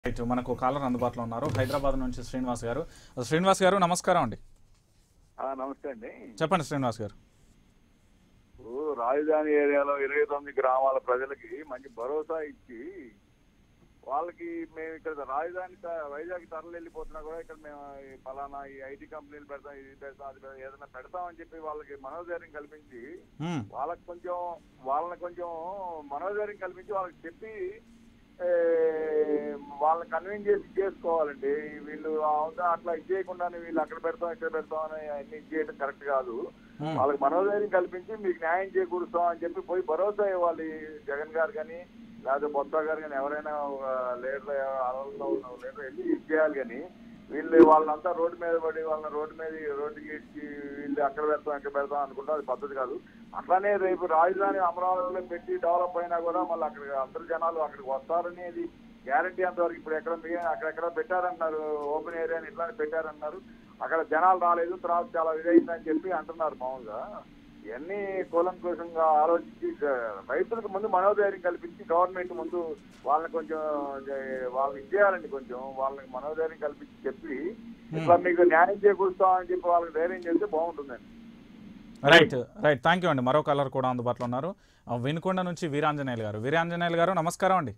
Right మనకు caller అందుబాటులో ఉన్నారు హైదరాబాద్ నుంచి శ్రీనివాస్ గారు శ్రీనివాస్ గారు నమస్కారం అండి ఆ, నమస్తే అండి చెప్పండి శ్రీనివాస్ గారు ఇప్పుడు రాజధాని ఏరియాలో ఇరవై తొమ్మిది గ్రామాల ప్రజలకి మంచి భరోసా ఇచ్చి వాళ్ళకి మేము ఇక్కడ రాజధాని త- వైజాగ్ తరలి వెళ్ళిపోతున్నా కూడా ఇక్కడ మేము ఈ ఫలానా ఈ ఐటీ కంపెనీలు పెడతాం ఇది పెడతాం అది పెడతాం ఏదైనా పెడతామని చెప్పి వాళ్ళకి మనోధైర్యం కల్పించి మ్మ్. వాళ్ళకి కొంచెం వాళ్ళని కొంచెం మనోధైర్యం కల్పించి వాళ్ళకి చెప్పి ఏ, వాళ్ళని కన్విన్స్ చేసి చేసుకోవాలండి వీళ్ళు అవుతా అట్లా ఇది చేయకుండానే వీళ్ళు అక్కడ పెడతాం ఇక్కడ పెడతాం అని అన్ని ఇది చేయడం కరెక్ట్ కాదు మ్మ్. వాళ్ళకి మనోధైర్యం కల్పించి మీకు న్యాయం చేకూరుస్తాం అని చెప్పి పోయి భరోసా ఇవ్వాలి జగన్ గారు కానీ లేకపోతే బొత్స గారు కానీ ఎవరైనా లీడర్ అలల్లో ఉన్న లీడర్ వెళ్ళి ఇది చేయాలి కానీ వీళ్ళు వాళ్ళంతా రోడ్డు మీద పడి వాళ్ళని రోడ్డు మీద రోడ్డుకి ఇచ్చి వీళ్ళు అక్కడ పెడతాం ఇక్కడ పెడతాం అనుకుంటే అది పద్ధతి కాదు అట్లానే రేపు రాజధాని అమరావతిలో పెట్టి డెవలప్ అయినా కూడా మళ్ళీ అక్కడ అందరు జనాలు అక్కడికి వస్తారనేది గ్యారంటీ అంతవరకు ఇప్పుడు ఎక్కడ మిగిలిన అక్కడెక్కడ పెట్టారన్నారు ఓపెన్ ఏరియా ఇట్లానే పెట్టారన్నారు అక్కడ జనాలు రాలేదు తర్వాత చాలా ఇదైందని చెప్పి అంటున్నారు మామూలుగా ఇవన్నీ కూలంకుషంగా ఆలోచించి జ- రైతులకు ముందు మనోధైర్యం కల్పించి గవర్నమెంట్ ముందు వాళ్ళని కొంచెం జ- వాళ్ళని ఇచ్చేయాలండి కొంచెం వాళ్ళకి మనోధైర్యం కల్పించి చెప్పి ఇట్లా మీకు న్యాయం చేకూరుస్తామని చెప్పి వాళ్ళకి ధైర్యం చేస్తే బాగుంటుందండి రైట్ రైట్ థ్యాంక్ యూ అండి మరో కాలర్ కూడా అందుబాటులో ఉన్నారు ఆ, వినుకొండ నుంచి వీరాంజనేయులు గారు వీరాంజనేయులు గారు నమస్కారం అండి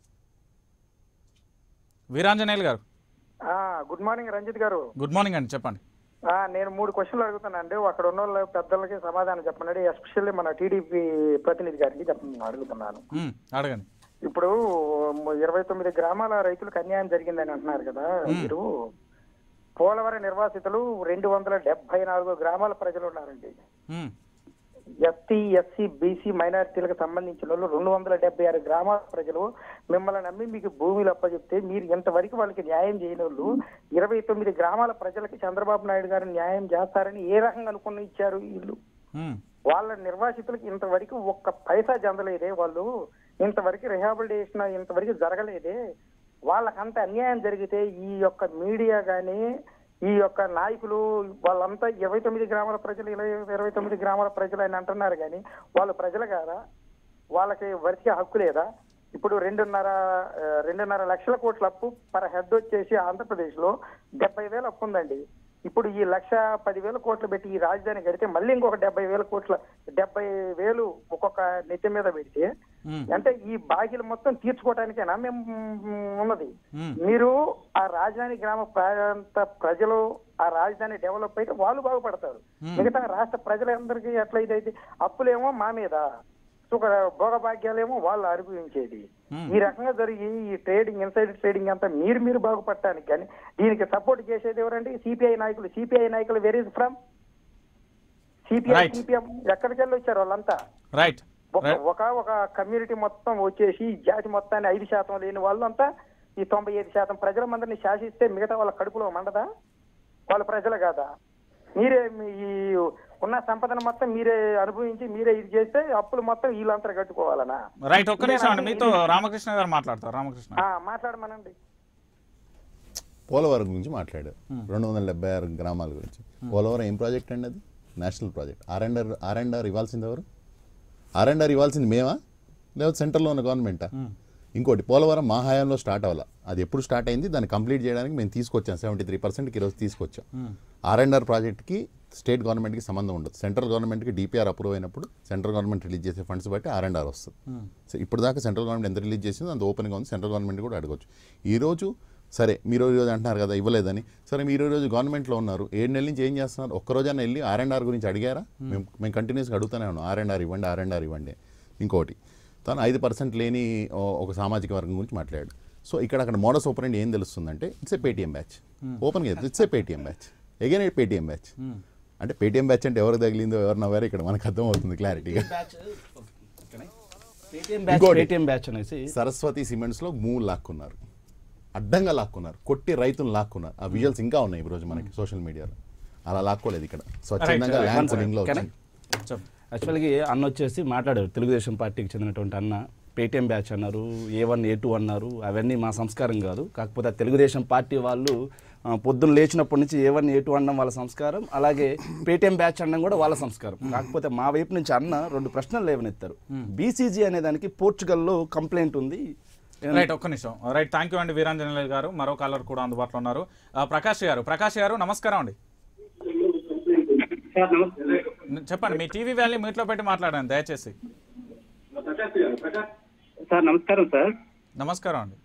వీరాంజనేయులు గారు ఆ, గుడ్ మార్నింగ్ రంజిత్ గారు గుడ్ మార్నింగ్ అండి చెప్పండి ఆ, నేను మూడు క్వశ్చన్లు అడుగుతానండి అక్కడ ఉన్న వాళ్ళ పెద్దలకి సమాధానం చెప్పండి ఎస్పెషల్లీ మన టీడీపీ ప్రతినిధి గారికి చెప్పండి అడుగుతున్నాను మ్మ్. అడగండి ఇప్పుడు ఇరవై తొమ్మిది గ్రామాల రైతులకు అన్యాయం జరిగిందని అంటున్నారు కదా మీరు పోలవరం నిర్వాసితులు రెండు వందల డెబ్బై నాలుగు గ్రామాల ప్రజలు ఉన్నారండి మ్మ్. ఎస్టీ ఎస్సీ బీసీ మైనారిటీలకు సంబంధించిన వాళ్ళు రెండు వందల డెబ్బై ఆరు గ్రామాల ప్రజలు మిమ్మల్ని నమ్మి మీకు భూమిలు అప్పచెప్తే మీరు ఇంతవరకు వాళ్ళకి న్యాయం చేయని వాళ్ళు ఇరవై తొమ్మిది గ్రామాల ప్రజలకి చంద్రబాబు నాయుడు గారు న్యాయం చేస్తారని ఏ రకంగా అనుకుని ఇచ్చారు వీళ్ళు మ్మ్. వాళ్ళ నిర్వాసితులకు ఇంతవరకు ఒక్క పైసా చెందలేదే వాళ్ళు ఇంతవరకు రిహాబిలిటేషన్ ఇంతవరకు జరగలేదే వాళ్ళకంత అన్యాయం జరిగితే ఈ యొక్క మీడియా కానీ ఈ యొక్క నాయకులు వాళ్ళంతా ఇరవై తొమ్మిది గ్రామాల ప్రజలు ఇలా ఇరవై తొమ్మిది గ్రామాల ప్రజలు అని అంటున్నారు కానీ వాళ్ళు ప్రజలు కాదా వాళ్ళకి వరికే హక్కు లేదా ఇప్పుడు రెండున్నర ఆ, రెండున్నర లక్షల కోట్ల అప్పు పర్ హెడ్ వచ్చేసి ఆంధ్రప్రదేశ్ లో డెబ్బై వేలు అప్పు ఉందండి ఇప్పుడు ఈ లక్ష పదివేల కోట్లు పెట్టి ఈ రాజధాని కడితే మళ్ళీ ఇంకొక డెబ్బై వేల కోట్ల డెబ్బై వేలు ఒక్కొక్క నెత్తి మీద పెడితే మ్మ్. అంటే ఈ బాకీలు మొత్తం తీర్చుకోవడానికేనా మేము మ్, ఉన్నది మ్మ్. మీరు ఆ రాజధాని గ్రామ ప్రాంత ప్రజలు ఆ రాజధాని డెవలప్ అయితే వాళ్ళు బాగుపడతారు మిగతా రాష్ట్ర ప్రజలందరికీ ఎట్లా ఇదైతే అప్పులేమో మా మీద సుఖ భోగభాగ్యాలేమో వాళ్ళు అనుభవించేది మ్మ్. ఈ రకంగా జరిగి ఈ ట్రేడింగ్ ఇన్సైడ్ ట్రేడింగ్ అంతా మీరు మీరు బాగుపడటానికి కానీ దీనికి సపోర్ట్ చేసేది ఎవరండి సిపిఐ నాయకులు సిపిఐ నాయకులు very from CPI Right. CPM ఎక్కడికి వెళ్ళి వచ్చారు వాళ్ళంతా రైట్ ఒక ఒక ఒక కమ్యూనిటీ మొత్తం వచ్చేసి ఈ జాతి మొత్తాన్ని ఐదు శాతం లేని వాళ్ళంతా ఈ తొంభై ఐదు శాతం ప్రజల మందిని శాసిస్తే మిగతా వాళ్ళ కడుపులో మండదా వాళ్ళ ప్రజలు కాదా మీరే మీ ఈ ఉన్న సంపదను మొత్తం మీరే అనుభవించి మీరే ఇది చేస్తే అప్పులు మొత్తం వీళ్ళంతా కట్టుకోవాలనా రైట్ ఒక్క నిమిషం అండి మీతో రామకృష్ణ గారు మాట్లాడతారు రామకృష్ణ ఆ, మాట్లాడమనండి పోలవరం గురించి మాట్లాడారు రెండు వందల డెబ్బై ఆరు గ్రామాల గురించి పోలవరం ఏం ప్రాజెక్ట్ అండి అది national project R and R R and R ఇవ్వాల్సింది ఎవరు ఆర్ అండ్ ఆర్ ఇవ్వాల్సింది మేమా లేకపోతే సెంటర్లో ఉన్న గవర్నమెంటా ఇంకోటి పోలవరం మా హయాంలో స్టార్ట్ అవ్వాల అది ఎప్పుడు స్టార్ట్ అయింది దాన్ని కంప్లీట్ చేయడానికి మేము తీసుకొచ్చాం సెవెంటీ త్రీ పర్సెంట్కి ఈరోజు తీసుకొచ్చాం ఆర్ అండ్ ఆర్ ప్రాజెక్ట్కి స్టేట్ గవర్నమెంట్కి సంబంధం ఉండదు సెంట్రల్ గవర్నమెంట్కి డిపిఆర్ అప్రూవ్ అయినప్పుడు సెంట్రల్ గవర్నమెంట్ రిలీజ్ చేసే ఫండ్స్ బట్టి ఆర్ అండ్ ఆర్ వస్తుంది సో ఇప్పుడు దాకా సెంట్రల్ గవర్నమెంట్ ఎంత రిలీజ్ చేసిందో అంత ఓపెన్గా ఉంది సెంట్రల్ గవర్నమెంట్ కూడా అడగవచ్చు ఈరోజు సరే మీరు ఈ రోజు అంటున్నారు కదా ఇవ్వలేదని సరే మీరు ఈ రోజు గవర్నమెంట్లో ఉన్నారు ఏడు నెలల నుంచి ఏం చేస్తున్నారు ఒక్క రోజైనా వెళ్ళి ఆర్ అండ్ ఆర్ గురించి అడిగారా మేము మేము కంటిన్యూస్గా అడుగుతూనే ఉన్నాం ఆర్ అండ్ ఆర్ ఇవ్వండి ఆర్ అండ్ ఆర్ ఇవ్వండి ఇంకోటి తను ఐదు పర్సెంట్ లేని ఓ- ఒక సామాజిక వర్గం గురించి మాట్లాడాడు సో ఇక్కడ అక్కడ మోడస్ ఓపెన్ ఏం తెలుస్తుందంటే ఇట్స్ ఏ పేటీఎం బ్యాచ్ ఓపెన్గా it's a Paytm batch again a Paytm batch అంటే పేటీఎం బ్యాచ్ అంటే ఎవరు తగిలిందో ఎవరు నవ్వారో ఇక్కడ మనకు అర్థమవుతుంది క్లారిటీగా పేటిఎం బ్యాచ్ ఇంకోటి. పేటిఎం బ్యాచ్ అనేసి సరస్వతి సిమెంట్స్లో మూడు లాక్కున్నారు అడ్డంగా లాక్కున్నారు కొట్టి రైతులు లాక్కున్నారు ఆ విజువల్స్ ఇంకా ఉన్నాయి ఈ రోజు మనకి సోషల్ మీడియాలో అలా లాక్కోలేదు ఇక్కడ స్వచ్ఛందంగా right. ల్యాండ్ One పులింగ్లో second. వచ్చింది చెప్పు యాక్చువల్గా అన్న వచ్చేసి మాట్లాడారు తెలుగుదేశం పార్టీకి చెందినటువంటి అన్న పేటిఎం బ్యాచ్ అన్నారు ఏ వన్ ఏ టూ అన్నారు అవన్నీ మా సంస్కారం కాదు కాకపోతే ఆ తెలుగుదేశం పార్టీ వాళ్ళు ఆ, పొద్దున్న లేచినప్పటి నుంచి ఏ వన్ ఏ టూ అనడం వాళ్ళ సంస్కారం అలాగే పేటిఎం బ్యాచ్ అనడం కూడా వాళ్ళ సంస్కారం కాకపోతే మా వైపు నుంచి అన్న రెండు ప్రశ్నలు లేవనెత్తారు బీసీజీ అనే దానికి పోర్చుగల్లో కంప్లైంట్ ఉంది రైట్ ఒక్క నిమిషం రైట్ థ్యాంక్ యూ అండి వీరాంజనేయులు గారు మరో కాలర్ కూడా అందుబాటులో ఉన్నారు ఆ, ప్రకాష్ గారు ప్రకాష్ గారు నమస్కారం అండి సార్ నమస్తే చెప్పండి మీ టీవీ వాల్యూ మీట్లో పెట్టి మాట్లాడండి దయచేసి సార్ నమస్కారం సార్ నమస్కారం అండి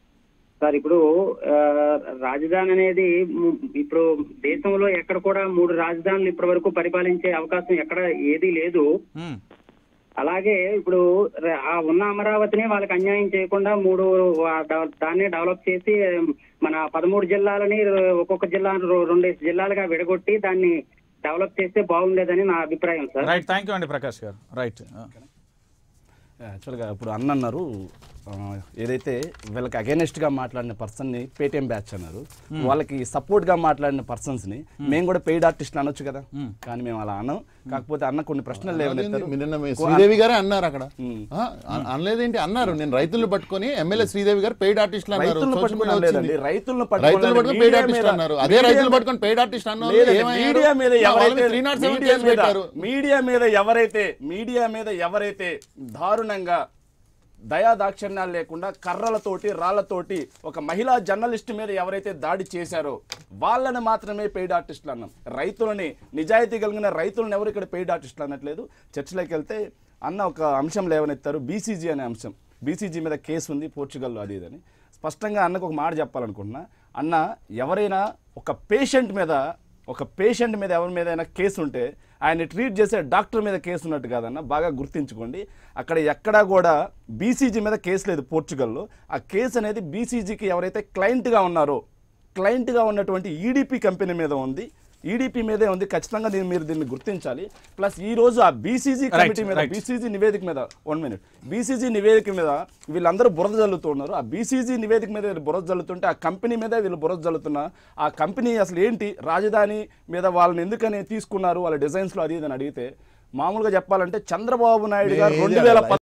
సార్ ఇప్పుడు ఆ, రాజధాని అనేది ము- ఇప్పుడు దేశంలో ఎక్కడ కూడా మూడు రాజధానులు ఇప్పటి వరకు పరిపాలించే అవకాశం ఎక్కడ ఏదీ లేదు మ్మ్. అలాగే ఇప్పుడు ర- ఆ ఉన్న అమరావతిని వాళ్ళకి అన్యాయం చేయకుండా మూడు ఆ డ- దాన్ని డెవలప్ చేసి మన పదమూడు జిల్లాలని ఒక్కొక్క జిల్లా రెండు జిల్లాలుగా విడగొట్టి దాన్ని డెవలప్ చేస్తే బాగుండేదని నా అభిప్రాయం సార్ రైట్ థ్యాంక్ యూ అండి ప్రకాష్ గారు రైట్ ఆ. యాక్చువల్గా ఇప్పుడు అన్న అన్నారు ఆ, ఏదైతే వీళ్ళకి అగేనెస్ట్గా మాట్లాడిన పర్సన్ని పేటిఎం బ్యాచ్ అన్నారు వాళ్ళకి సపోర్ట్గా మాట్లాడిన పర్సన్స్ని మేము కూడా పెయిడ్ ఆర్టిస్ట్ అనొచ్చు కదా కానీ మేము అలా అనం కాకపోతే అన్న కొన్ని ప్రశ్నలు లేవనెత్తారు మీరు నిన్న మీ శ్రీదేవి గారే అన్నారు అక్కడ ఆ, అ- అనలేదేంటి అన్నారు నేను రైతులను పట్టుకొని ఎమ్మెల్యే శ్రీదేవి గారు పెయిడ్ ఆర్టిస్టులు అన్నారు రైతులను Social పట్టుకుని media అనలేదండి. వచ్చింది. రైతులను రైతులను పట్టుకొని పెయిడ్ మీడియా ఆర్టిస్ట్ మీద- అన్నారు అదే మీడియా రైతులు మీద- పట్టుకొని పెయిడ్ ఆర్టిస్ట్ అన్న లేదండి, మీడియా మీద ఎవరైతే three not seven media case మీద పెట్టారు మీడియా మీద ఎవరైతే మీడియా మీద ఎవరైతే దారుణంగా దయా దాక్షిణ్యాలు లేకుండా కర్రలతోటి రాళ్లతోటి ఒక మహిళా జర్నలిస్ట్ మీద ఎవరైతే దాడి చేశారో వాళ్ళని మాత్రమే పెయిడ్ ఆర్టిస్టులు అన్నాం రైతులని నిజాయితీ కలిగిన రైతులను ఎవరు ఇక్కడ పెయిడ్ ఆర్టిస్టులు అనట్లేదు చర్చలోకి వెళ్తే అన్న ఒక అంశం లేవనెత్తారు బీసీజీ అనే అంశం బీసీజీ మీద కేసు ఉంది పోర్చుగల్లో అది ఇదని స్పష్టంగా అన్నకు ఒక మాట చెప్పాలనుకుంటున్నా అన్న ఎవరైనా ఒక పేషెంట్ మీద ఒక పేషెంట్ మీద ఎవరి మీద కేసు ఉంటే ఆయన ట్రీట్ చేసే డాక్టర్ మీద కేసు ఉన్నట్టు కాదన్న బాగా గుర్తించుకోండి అక్కడ ఎక్కడా కూడా బీసీజీ మీద కేసు లేదు పోర్చుగల్లో ఆ కేసు అనేది బీసీజీకి ఎవరైతే క్లయింట్గా ఉన్నారో క్లయింట్గా ఉన్నటువంటి ఈడీపీ కంపెనీ మీద ఉంది ఈడీపీ మీదే ఉంది ఖచ్చితంగా దీన్ని మీరు దీన్ని గుర్తించాలి ప్లస్ ఈ రోజు ఆ బీసీజీ కమిటీ మీద right. బీసీజీ నివేదిక మీద వన్ మినిట్ బీసీజీ నివేదిక మీద వీళ్ళందరూ బురద జల్లుతున్నారు ఆ బీసీజీ నివేదిక మీద వీళ్ళు బురద జల్లుతుంటే ఆ కంపెనీ మీద వీళ్ళు బురద జల్లుతున్నా ఆ కంపెనీ అసలు ఏంటి రాజధాని మీద వాళ్ళని ఎందుకని తీసుకున్నారు వాళ్ళ డిజైన్స్లో అది ఇది అని అడిగితే మామూలుగా చెప్పాలంటే చంద్రబాబు నాయుడు గారు ఏది రెండు వేల అడగాలి?